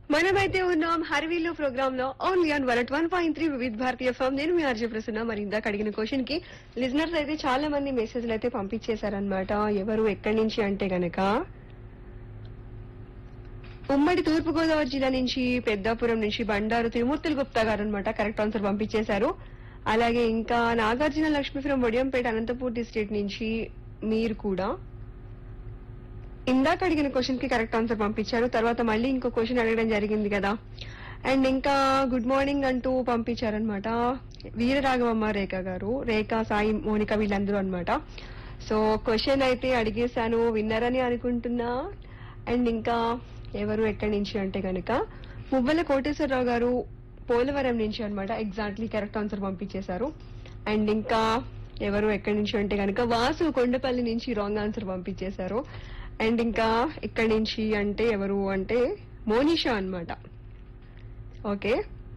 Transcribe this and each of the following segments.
మనమైతే ఉన్నాం హర్వీలు ప్రోగ్రామ్ లో only on one one point three వివిధ భారతీయ ఫామ్ నేను మీ ఆర్జే ప్రసన్న మరి ఇందాక అడిగిన క్వశ్చన్ కి లిజనర్స్ అయితే చాలా మంది మెసేజ్లు అయితే పంపించేశారనమాట ఎవరు ఎక్కడి నుంచి అంటే గనక ఉమ్మడి తూర్పు గోదావరి జిల్లా నుంచి పెద్దాపురం నుంచి బండారు త్రిమూర్తులు గుప్తా గారు అనమాట కరెక్ట్ ఆన్సర్ పంపించేశారు అలాగే ఇంకా నాగార్జున లక్ష్మీపురం వడియంపేట అనంతపూర్ డిస్ట్రిక్ట్ నుంచి మీరు కూడా ఇందాక అడిగిన క్వశ్చన్ కి కరెక్ట్ ఆన్సర్ పంపించారు తర్వాత మళ్ళీ ఇంకో క్వశ్చన్ అడగడం జరిగింది కదా అండ్ ఇంకా గుడ్ మార్నింగ్ అంటూ పంపించారనమాట వీరరాఘవమ్మ రేఖ గారు రేఖ సాయి మోనిక వీళ్ళందరూ అన్నమాట సో క్వశ్చన్ అయితే అడిగేశాను విన్నారని అనుకుంటున్నా అండ్ ఇంకా ఎవరు ఎక్కడి నుంచి అంటే గనక మువ్వల కోటేశ్వరరావు గారు పోలవరం నుంచి అన్నమాట ఎగ్జాక్ట్లీ కరెక్ట్ ఆన్సర్ పంపించేశారు అండ్ ఇంకా ఎవరు ఎక్కడి నుంచి అంటే గనక వాసు కొండపల్లి నుంచి రాంగ్ ఆన్సర్ పంపించేశారు అండ్ ఇంకా ఇక్కడి నుంచి అంటే ఎవరు అంటే మోనిషా అన్నమాట ఓకే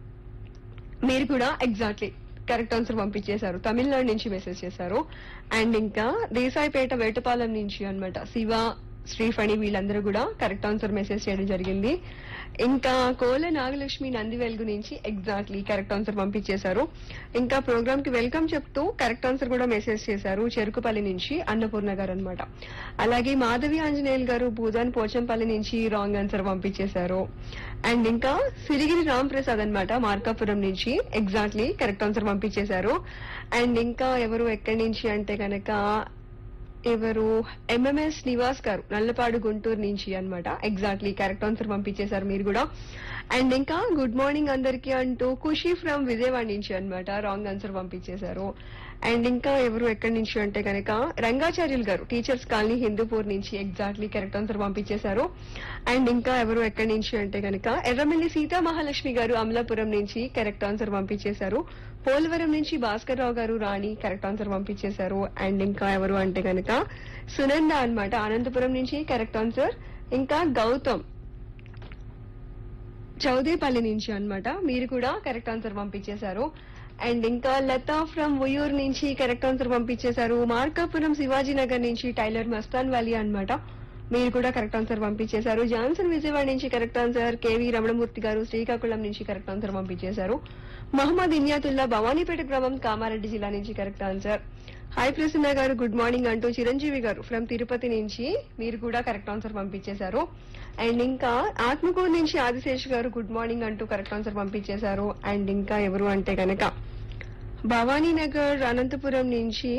మీరు కూడా ఎగ్జాక్ట్లీ కరెక్ట్ ఆన్సర్ పంపించేశారు తమిళనాడు నుంచి మెసేజ్ చేశారు అండ్ ఇంకా దేశాయిపేట వేటపాలెం నుంచి అన్నమాట శివ శ్రీఫణి వీళ్ళందరూ కూడా కరెక్ట్ ఆన్సర్ మెసేజ్ చేయడం జరిగింది ఇంకా కోల నాగలక్ష్మి నంది వెలుగు నుంచి ఎగ్జాక్ట్లీ కరెక్ట్ ఆన్సర్ పంపించేశారు ఇంకా ప్రోగ్రామ్ కి వెల్కమ్ చెప్తూ కరెక్ట్ ఆన్సర్ కూడా మెసేజ్ చేశారు చెరుకుపల్లి నుంచి అన్నపూర్ణ గారు అనమాట అలాగే మాధవి ఆంజనేయులు గారు భూదాన్ పోచంపల్లి నుంచి రాంగ్ ఆన్సర్ పంపించేశారు అండ్ ఇంకా సిరిగిరి రామ్ ప్రసాద్ అనమాట మార్కాపురం నుంచి ఎగ్జాక్ట్లీ కరెక్ట్ ఆన్సర్ పంపించేశారు అండ్ ఇంకా ఎవరు ఎక్కడి నుంచి అంటే కనుక ఎవరు ఎంఎంఎస్ నివాస్ గారు నల్లపాడు గుంటూరు నుంచి అన్నమాట ఎగ్జాక్ట్లీ కరెక్ట్ ఆన్సర్ పంపించేశారు మీరు కూడా అండ్ ఇంకా గుడ్ మార్నింగ్ అందరికీ అంటూ ఖుషి ఫ్రమ్ విజయవాడ నుంచి అన్నమాట రాంగ్ ఆన్సర్ పంపించేశారు అండ్ ఇంకా ఎవరు ఎక్కడి నుంచి అంటే కనుక రంగాచార్యులు గారు టీచర్స్ కాలనీ హిందూపూర్ నుంచి ఎగ్జాక్ట్లీ కరెక్ట్ ఆన్సర్ పంపించేశారు అండ్ ఇంకా ఎవరు ఎక్కడి నుంచి అంటే కనుక ఎర్రమల్లి సీతా మహాలక్ష్మి గారు అమలాపురం నుంచి కరెక్ట్ ఆన్సర్ పంపించేశారు పోలవరం నుంచి భాస్కర్ రావు గారు రాణి కరెక్ట్ ఆన్సర్ పంపించేశారు అండ్ ఇంకా ఎవరు అంటే కనుక సునంద అన్నమాట అనంతపురం నుంచి కరెక్ట్ ఆన్సర్ ఇంకా గౌతమ్ చౌదేపల్లి నుంచి అన్నమాట మీరు కూడా కరెక్ట్ ఆన్సర్ పంపించేశారు అండ్ ఇంకా లతా ఫ్రమ్ ఉయూర్ నుంచి కరెక్ట్ ఆన్సర్ పంపించేశారు మార్కాపురం శివాజీ నగర్ నుంచి టైలర్ మస్తాన్ వ్యాలీ అన్నమాట మీరు కూడా కరెక్ట్ ఆన్సర్ పంపించేశారు జాన్సన్ విజయవాడ నుంచి కరెక్ట్ ఆన్సర్ కేవీ రమణమూర్తి గారు శ్రీకాకుళం నుంచి కరెక్ట్ ఆన్సర్ పంపించేశారు మహమ్మద్ ఇన్యాతుల్లా భవానీపేట గ్రామం కామారెడ్డి జిల్లా నుంచి కరెక్ట్ ఆన్సర్ హాయ్ ప్రసన్న గారు గుడ్ మార్నింగ్ అంటూ చిరంజీవి గారు ఫ్రమ్ తిరుపతి నుంచి మీరు కూడా కరెక్ట్ ఆన్సర్ పంపించేశారు అండ్ ఇంకా ఆత్మకూరు నుంచి ఆదిశేష్ గారు గుడ్ మార్నింగ్ అంటూ కరెక్ట్ ఆన్సర్ పంపించేశారు అండ్ ఇంకా ఎవరు అంటే కనుక భవానీ నగర్ అనంతపురం నుంచి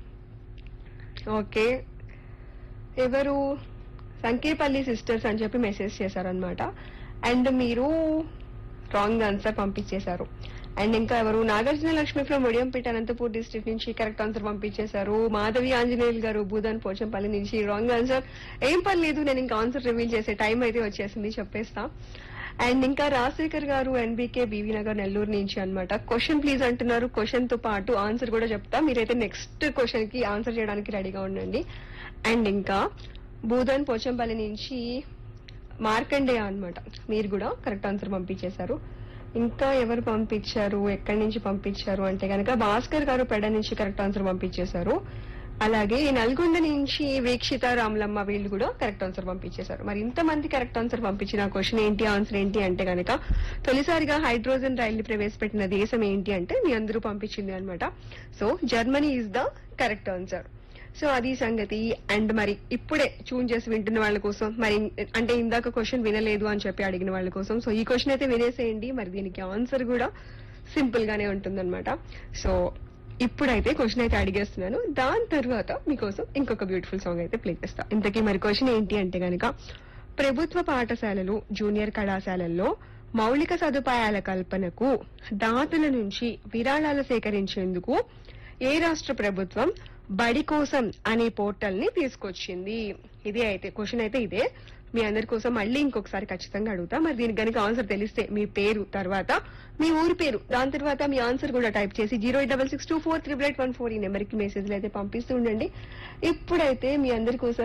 ఓకే ఎవరు సంకేపల్లి సిస్టర్స్ అని చెప్పి మెసేజ్ చేశారనమాట అండ్ మీరు రాంగ్ ఆన్సర్ పంపించేశారు అండ్ ఇంకా ఎవరు నాగార్జున లక్ష్మి ఫ్రమ్ ఒడియంపేట అనంతపూర్ డిస్ట్రిక్ట్ నుంచి కరెక్ట్ ఆన్సర్ పంపించేశారు మాధవి ఆంజనేయులు గారు భూదాన్ పోచంపల్లి నుంచి రాంగ్ ఆన్సర్ ఏం పర్లేదు నేను ఇంకా ఆన్సర్ రివీల్ చేసే టైం అయితే వచ్చేసింది చెప్పేస్తా అండ్ ఇంకా రాజశేఖర్ గారు ఎన్బీకే బీవీ నగర్ నెల్లూరు నుంచి అన్నమాట క్వశ్చన్ ప్లీజ్ అంటున్నారు క్వశ్చన్ తో పాటు ఆన్సర్ కూడా చెప్తా మీరైతే నెక్స్ట్ క్వశ్చన్ కి ఆన్సర్ చేయడానికి రెడీగా ఉండండి అండ్ ఇంకా భూదాన్ పోచంపల్లి నుంచి మార్కండేయ అన్నమాట మీరు కూడా కరెక్ట్ ఆన్సర్ పంపించేశారు ఇంకా ఎవరు పంపించారు ఎక్కడి నుంచి పంపించారు అంటే కనుక భాస్కర్ గారు పెడ నుంచి కరెక్ట్ ఆన్సర్ పంపించేశారు అలాగే నల్గొండ నుంచి వీక్షిత రాములమ్మ వీళ్ళు కూడా కరెక్ట్ ఆన్సర్ పంపించేశారు మరి ఇంతమంది కరెక్ట్ ఆన్సర్ పంపించిన క్వశ్చన్ ఏంటి ఆన్సర్ ఏంటి అంటే కనుక తొలిసారిగా హైడ్రోజన్ రైలు ప్రవేశపెట్టిన దేశం ఏంటి అంటే మీ అందరూ పంపించింది అనమాట so Germany is the correct answer so అది సంగతి అండ్ మరి ఇప్పుడే చూన్ చేసి వింటున్న వాళ్ళ కోసం మరి అంటే ఇందాక క్వశ్చన్ వినలేదు అని చెప్పి అడిగిన వాళ్ళ కోసం సో ఈ క్వశ్చన్ అయితే వినేసేయండి మరి దీనికి ఆన్సర్ కూడా సింపుల్ గానే ఉంటుందన్నమాట సో ఇప్పుడైతే క్వశ్చన్ అయితే అడిగేస్తున్నాను దాని తర్వాత మీకోసం ఇంకొక బ్యూటిఫుల్ సాంగ్ అయితే ప్లే చేస్తా ఇంతకీ మరి క్వశ్చన్ ఏంటి అంటే గనక ప్రభుత్వ పాఠశాలలు జూనియర్ కళాశాలల్లో మౌలిక సదుపాయాల కల్పనకు దాతల నుంచి విరాళాలు సేకరించేందుకు ఏ రాష్ట్ర ప్రభుత్వం బడి కోసం అనే పోర్టల్ ని తీసుకొచ్చింది ఇదే అయితే క్వశ్చన్ అయితే ఇదే మీ అందరి కోసం మళ్ళీ ఇంకొకసారి ఖచ్చితంగా అడుగుతా మరి దీనికి గనుక ఆన్సర్ తెలిస్తే మీ పేరు తర్వాత మీ ఊరి పేరు దాని తర్వాత మీ ఆన్సర్ కూడా టైప్ చేసి zero eight double six two four triple eight one four ఈ నెంబర్ కి మెసేజ్లు అయితే పంపిస్తూ ఉండండి ఇప్పుడైతే మీ అందరి కోసం